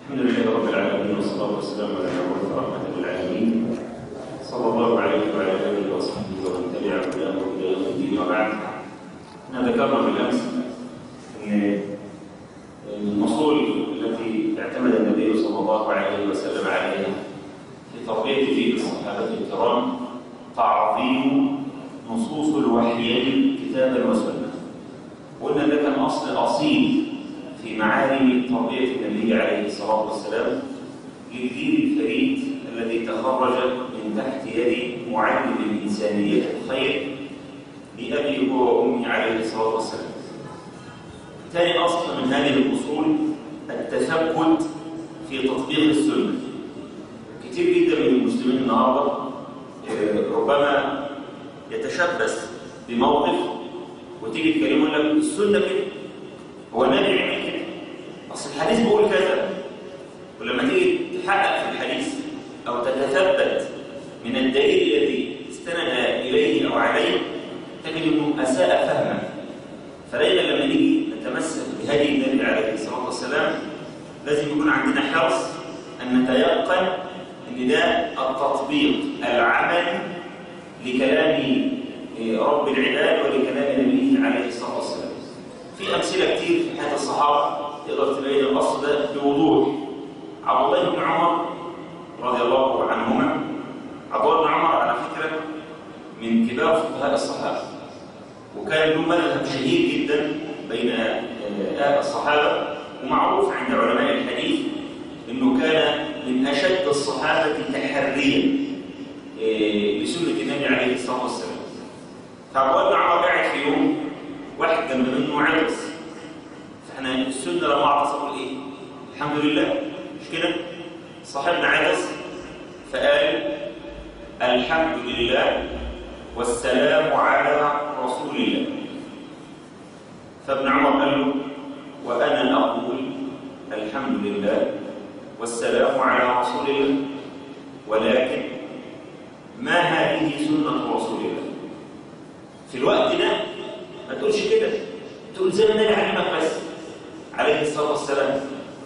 الحمد لله رب العالمين والصلاة والسلام على مبعوث رحمة للعالمين صلى الله عليه وعلى آله وصحبه ومن تبع هداه إلى يوم الدين وبعد احنا ذكرنا بالأمس أن الأصول التي اعتمد النبي صلى الله عليه وسلم عليها في تربية جيل الصحابة الكرام تعظيم نصوص الوحيين كتابا وسنة وقلنا ده كان أصل أصيل في معالم تربية النبي عليه الصلاة والسلام للجيل الفريد الذي تخرج من تحت يد معلم الإنسانية الخير لأبي وأمي عليه الصلاة والسلام ثاني أصل من هذه الأصول التثبت في تطبيق السنة كثير جدا من المسلمين النهارده ربما يتشبث بموقف وتيجي تكلمه يقول لك السنة كده هو النبي يعمل كده اصل الحديث بيقول كذا ولما تيجي تحقق في الحديث او تتثبت من الدليل الذي استند اليه او عليه تجد انه اساء فهما فدايما لما نيجي نتمسك بهدي النبي عليه الصلاه والسلام لازم يكون عندنا حرص ان نتيقن ان ده التطبيق العملي لكلام رب العباد ولكلام نبيه عليه الصلاه والسلام في امثله كتير في حياه الصحابه تقدر تبين الاصل ده بوضوح عبد الله بن عمر رضي الله عنهما عبد الله بن عمر على فكره من كبار فقهاء الصحابه وكان له مذهب شهير جدا بين اهل الصحابه ومعروف عند علماء الحديث انه كان من اشد الصحابه تحريا لسنه النبي عليه الصلاه والسلام فعبد الله بن عمر قاعد في يوم واحد جنب منه عطس فاحنا السنه لما عطس اقول ايه الحمد لله مش كده صاحبنا عطس فقال الحمد لله والسلام على رسول الله فابن عمر قال له وانا اقول الحمد لله والسلام على رسول الله ولكن ما هذه سنه رسول الله في الوقت ده ما تقولش كده تقول زي ما النبي علمك بس عليه الصلاه والسلام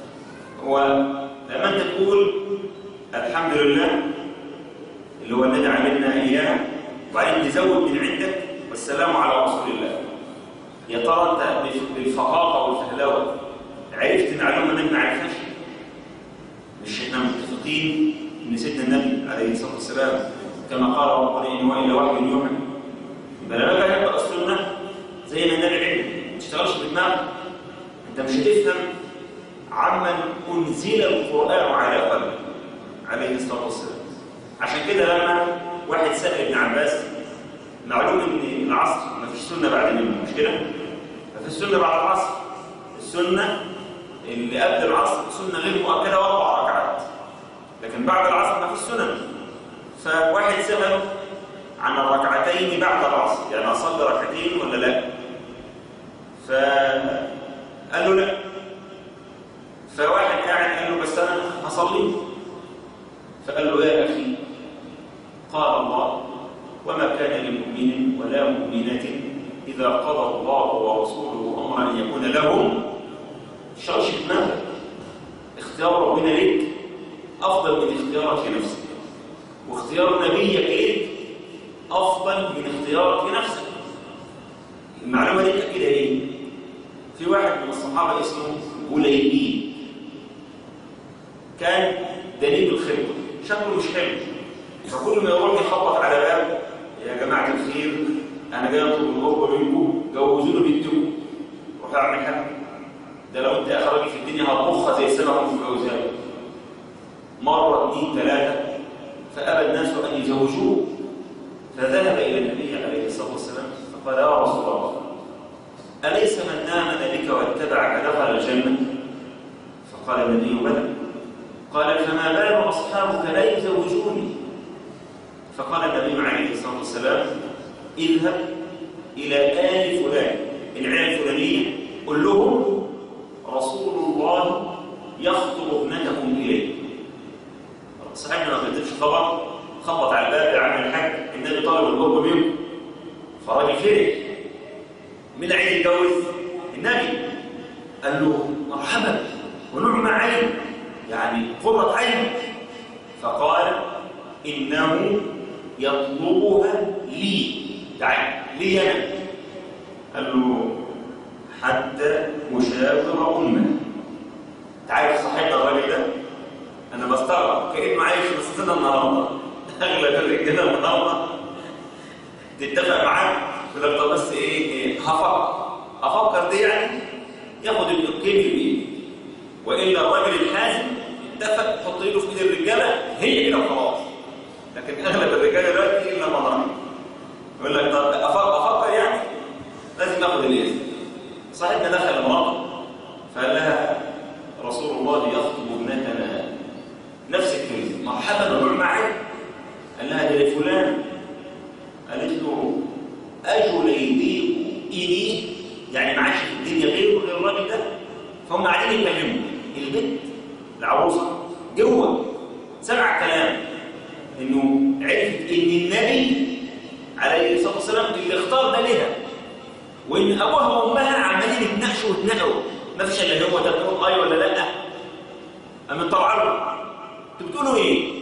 ولما انت تقول الحمد لله اللي هو النبي علمنا اياه وبعدين تزود من عندك والسلام على رسول الله يا ترى انت بالفقاقه والفهلوه عرفت معلومه النبي ما عرفهاش مش احنا متفقين ان سيدنا النبي عليه الصلاه والسلام كما قال ربنا ان هو الا وحي يوحى يبقى لما باجي ابدا السنه زي ما النبي علم ما تشتغلش بدماغك انت مش هتفهم عمن انزل القران على قلبه عليه الصلاه والسلام عشان كده لما واحد سال ابن عباس معلوم ان العصر ما فيش سنه بعد منه مش كده؟ ما فيش سنه بعد العصر السنه اللي قبل العصر سنه غير مؤكده واربع ركعات لكن بعد العصر ما فيش سنن فواحد ساله عن الركعتين بعد العصر يعني اصلي ركعتين ولا لا فقال له لا فواحد قاعد قال له بس انا هصلي فقال له يا اخي قال الله وما كان لمؤمن ولا مؤمنه اذا قضى الله ورسوله امرا ان يكون لهم شرش دماغك اختيار ربنا ليك افضل من اختيارك لنفسك واختيار نبيك ليك افضل من اختيارك لنفسك المعلومه دي كده ايه في واحد من الصحابه اسمه جليبي كان دليل الخلقه شكله مش حلو فكل ما يروح يخبط على باب يا جماعه الخير انا جاي اطلب القرب منكم جوزوني بنتكم روح اعمل حاجه ده لو انت اخرجي في الدنيا هتبخها زي السنه هم متجوزها مره اثنين ثلاثه فابى الناس ان يزوجوه فذهب الى النبي عليه الصلاه والسلام فقال يا رسول الله اليس من امن بك واتبعك دخل الجنه فقال النبي بلى قال فما بال اصحابك لا يزوجوني فقال النبي عليه الصلاه والسلام اذهب الى ال فلان العيله الفلانيه قل لهم رسول الله يخطب ابنتكم اليه صحيح ما كتبش خبر خبط على الباب يا عم الحاج النبي طالب القرب منه فراجل فرح مين عايز يتجوز النبي قال له مرحبا ونعم عين يا يعني قرة عين فقال إنه يطلبها لي تعال لي أنا قال له حتى أشاور أمه تعال صاحبنا الراجل ده أنا بستغرب كأنه عايش في وسطنا النهارده أغلب الرجالة النهارده تتفق معاه يقول لك طب بس إيه, إيه هفكر أفكر دي يعني ياخد الكيم بإيده وإلا الراجل الحازم اتفق يحط ايده في ايد الرجاله هي كده وخلاص لكن اغلب الرجاله دلوقتي الا ما يقول لك طب افكر يعني لازم اخد الاذن صاحبنا دخل امراته فقال لها رسول الله يخطب ابنتنا نفس الكلمه مرحبا وروح معي قال لها ده فلان قالت له اجل يضيق اني يعني معاش في الدنيا غيره غير الراجل ده فهم قاعدين يتكلموا البنت العروسه جوه سمع كلام انه عرفت ان النبي عليه الصلاه والسلام اللي اختار ده لها وان ابوها وامها عمالين يتناقشوا ويتناقشوا ما فيش الا هو ده بيقول اي ولا لا اما طبعا انتوا بتقولوا ايه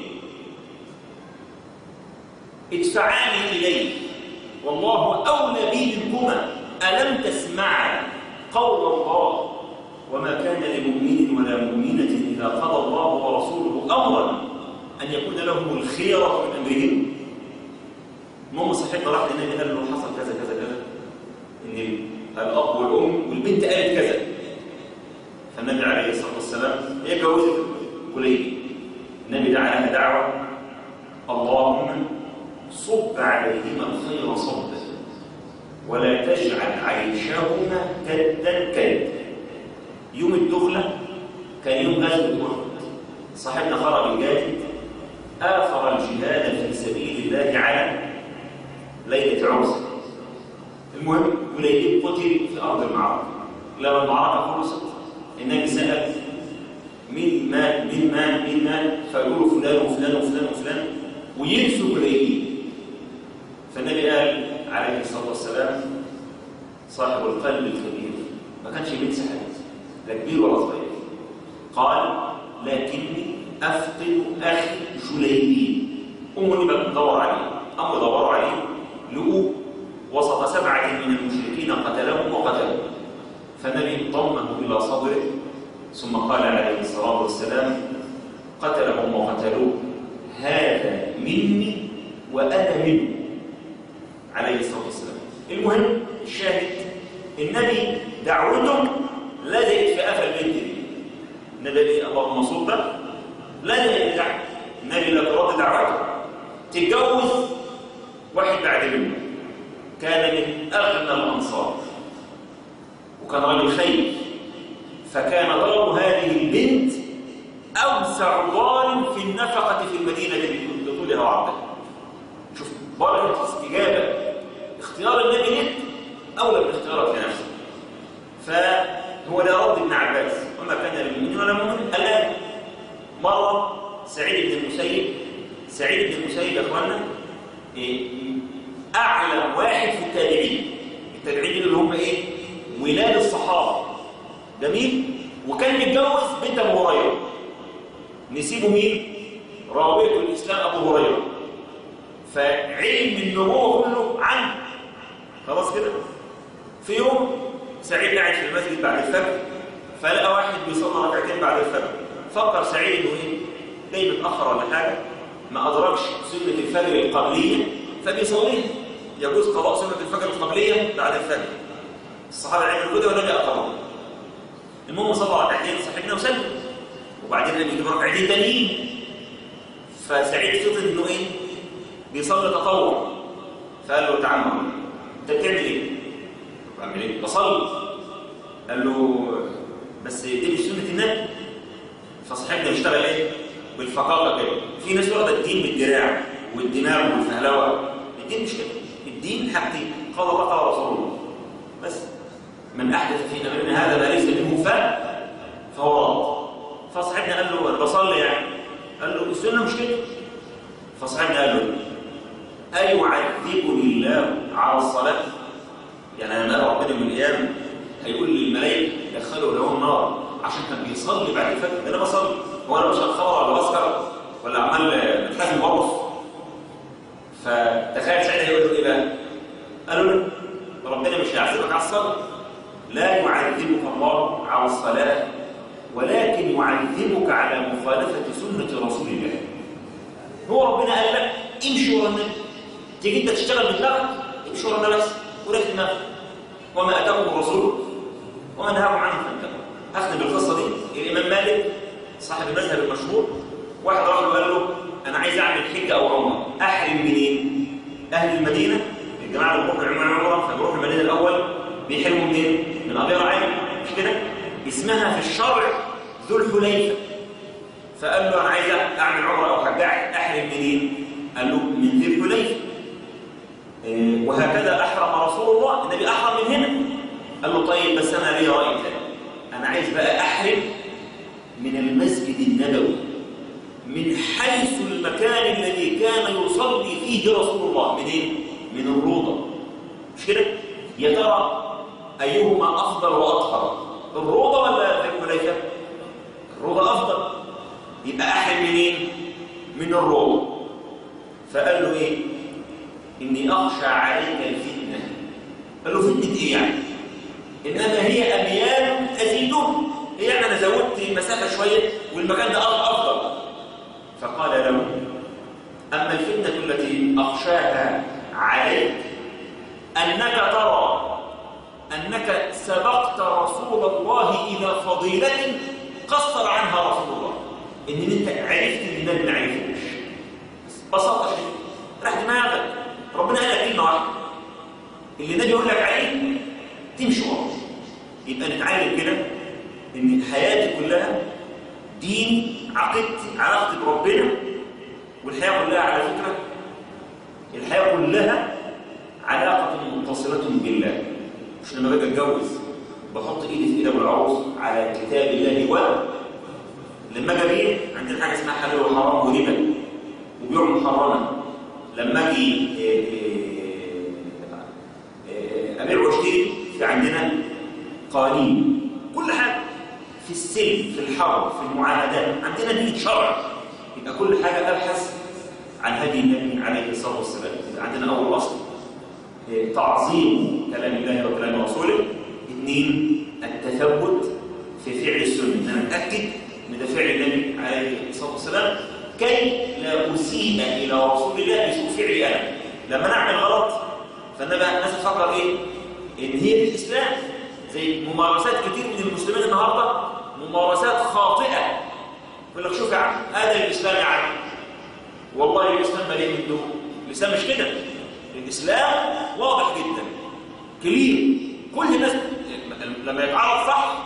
ادفعاني اليه والله اولى بي منكما الم تسمع قول الله وما كان لمؤمن ولا مؤمنة إذا قضى الله ورسوله أمرا أن يكون لهم الخيرة من أمرهم المهم صاحبنا راح للنبي قال له حصل كذا كذا كذا إن الأب والأم والبنت قالت كذا فالنبي عليه الصلاة والسلام هي جوزت قليل النبي دعا لها دعوة اللهم صب عليهما الخير صبا ولا تجعل عيشهما كدا كدا يوم الدخلة كان يوم غزوة أحد صاحبنا خرج الجاهد آثر الجهاد في سبيل الله على ليلة عرس المهم وليد قتل في أرض المعركة لما المعركة خلصت النبي سأل مين مات مين مات مين مات فيقولوا فلان وفلان وفلان وفلان وينسوا قليلين فالنبي قال عليه الصلاة والسلام صاحب القلب الكبير ما كانش بينسى حاجة لا كبير ولا صغير قال لكني أفقد أخي جليبين أمني بدور عليه أم دوروا عليه لقوه وسط سبعة من المشركين قتلهم وقتلوا فالنبي ضمه إلى صدره ثم قال عليه الصلاة والسلام قتلهم وقتلوه هذا مني وأنا منه عليه الصلاة والسلام المهم الشاهد النبي دعوته لزقت في قفا البنت دي النبي اللهم صب لزقت دعوته النبي لك رد دعوته تتجوز واحد بعد منه كان من اغنى الانصار وكان راجل خير فكان طلب هذه البنت اوسع ظالم في النفقه في المدينه بطولها وعرضها شوف بركه استجابه اختيار النبي لك اولى من اختيارك لنفسك فهو ده رد ابن عباس وما كان للمؤمن ولا مؤمن الان مره سعيد بن المسيب سعيد بن المسيب يا اخوانا إيه اعلم واحد في التابعين التابعين اللي هم ايه ولاد الصحابه جميل وكان متجوز بنت ابو هريره نسيبه مين راويه الاسلام ابو هريره فعلم النبوه كله عنه خلاص كده في يوم سعيد قاعد في المسجد بعد الفجر فلقى واحد بيصلي ركعتين بعد الفجر فكر سعيد انه ايه جاي متاخر ولا حاجه ما ادركش سنه الفجر القبليه فبيصليها يجوز قضاء سنه الفجر القبليه بعد الفجر الصحابه عملوا كده والنبي اقرهم المهم صلى ركعتين صاحبنا وسلم وبعدين النبي يجيب ركعتين تانيين فسعيد فضل انه ايه بيصلي تطوع فقال له تعال انت بتعمل ايه بعمل ايه بصلي قال له بس دي مش سنه النبي فصاحبنا بيشتغل ايه بالفقاقه كده في ناس واخده الدين بالدراع والدماغ والفهلوه الدين مش كده الدين حاجتين قال الله قال رسول الله بس من احدث فينا من هذا ما ليس منه ف فهو رد فصاحبنا قال له انا بصلي يعني قال له السنه مش كده فصاحبنا قال له ايعذبني الله على الصلاه يعني انا ربنا من الايام هيقول للملائكه دخلوا لهم النار عشان كان بيصلي بعد الفجر ده انا بصلي هو انا بشرب خمر ولا بسكر ولا عمال بتحاسب برص فتخيل ساعتها يقول له ايه بقى؟ قالوا له ربنا مش هيعذبك على الصلاه لا يعذبك الله على الصلاه ولكن يعذبك على مخالفه سنه رسول الله هو ربنا قال لك امشي ورا النبي تيجي انت تشتغل بدماغك امشي ورا النبي بس وريح دماغك وما اتاكم الرسول وما نهاكم عنه فانتهوا اختم بالقصه دي الامام مالك صاحب المذهب المشهور واحد راح قال له انا عايز اعمل حجه او عمره احرم منين اهل المدينه الجماعه اللي بيروحوا يعملوا عمره فبيروحوا المدينه الاول بيحرموا منين من ابي رعيل مش كده اسمها في الشرع ذو الحليفه فقال له انا عايز اعمل عمره او حجه احرم منين قال له من ذي الحليفه إيه وهكذا احرم رسول الله النبي احرم من هنا قال له طيب بس انا لي راي ثاني انا عايز بقى احرم من المسجد النبوي من حيث المكان الذي كان يصلي فيه رسول الله من ايه من الروضه مش كده يا ترى ايهما افضل واطهر الروضه ولا ذي الحليفه الروضه افضل يبقى احرم منين من الروضه فقال له ايه اني اخشى عليك الفتنه قال له فتنه ايه يعني انما هي اميال ازيدون يعني انا زودت المسافه شويه والمكان ده افضل فقال له اما الفتنه التي اخشاها عليك انك ترى انك سبقت رسول الله الى فضيله قصر عنها رسول الله ان انت عرفت ان النبي ما عرفوش بساطه شديده راح دماغك ربنا قال لك كلمه واحده اللي النبي يقول لك عليه تمشي وراه يبقى نتعلم كده ان حياتي كلها ديني عقيدتي علاقتي بربنا والحياه كلها على فكره الحياه كلها علاقه متصله بالله مش لما باجي اتجوز بحط ايدي في ايد ابو العروس على كتاب الله و لما اجي ابيع عندنا حاجه اسمها حلال وحرام وربا وبيع محرما لما اجي ابيع واشتري في عندنا قوانين كل حاجه في السلم في الحرب في المعاهدات عندنا دين شرع يبقى كل حاجه ابحث عن هدي النبي عليه الصلاه والسلام عندنا اول اصل تعظيم كلام الله وكلام رسوله اثنين التثبت في فعل السنه انا اتاكد من ده فعل النبي عليه الصلاه والسلام كي لا اسيء الى رسول الله بسوء فعلي انا لما نعمل غلط فالنبي الناس تفكر ايه ان هي دي الاسلام زي ممارسات كتير من المسلمين النهارده ممارسات خاطئه يقول لك شوف يا عم هذا الاسلام يا عم والله الاسلام مليء من دول الاسلام مش كده الاسلام واضح جدا كلير كل الناس لما يتعرف صح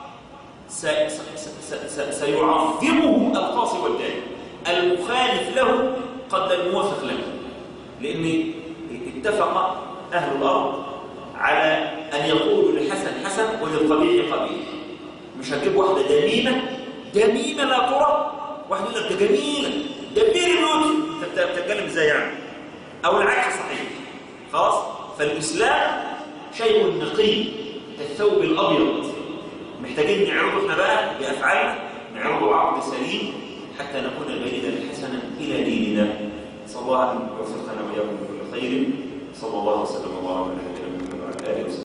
سيعظمه القاصي والداني المخالف له قد الموافق له لان اتفق اهل الارض على ان يقولوا للحسن حسن وللقبيح قبيح مش هتجيب واحده دميمه دميمه لا ترى واحد يقول لك ده جميله ده بير الوجه انت بتتكلم ازاي يعني او العكس صحيح خلاص فالاسلام شيء نقي كالثوب الابيض محتاجين نعرضه احنا بقى بافعالنا نعرضه عرض سليم حتى نكون باردا حسنا الى ديننا صلى الله عليه وسلم ويوفقنا واياكم بكل خير صلى الله وسلم وبارك على نبينا محمد وعلى اله وصحبه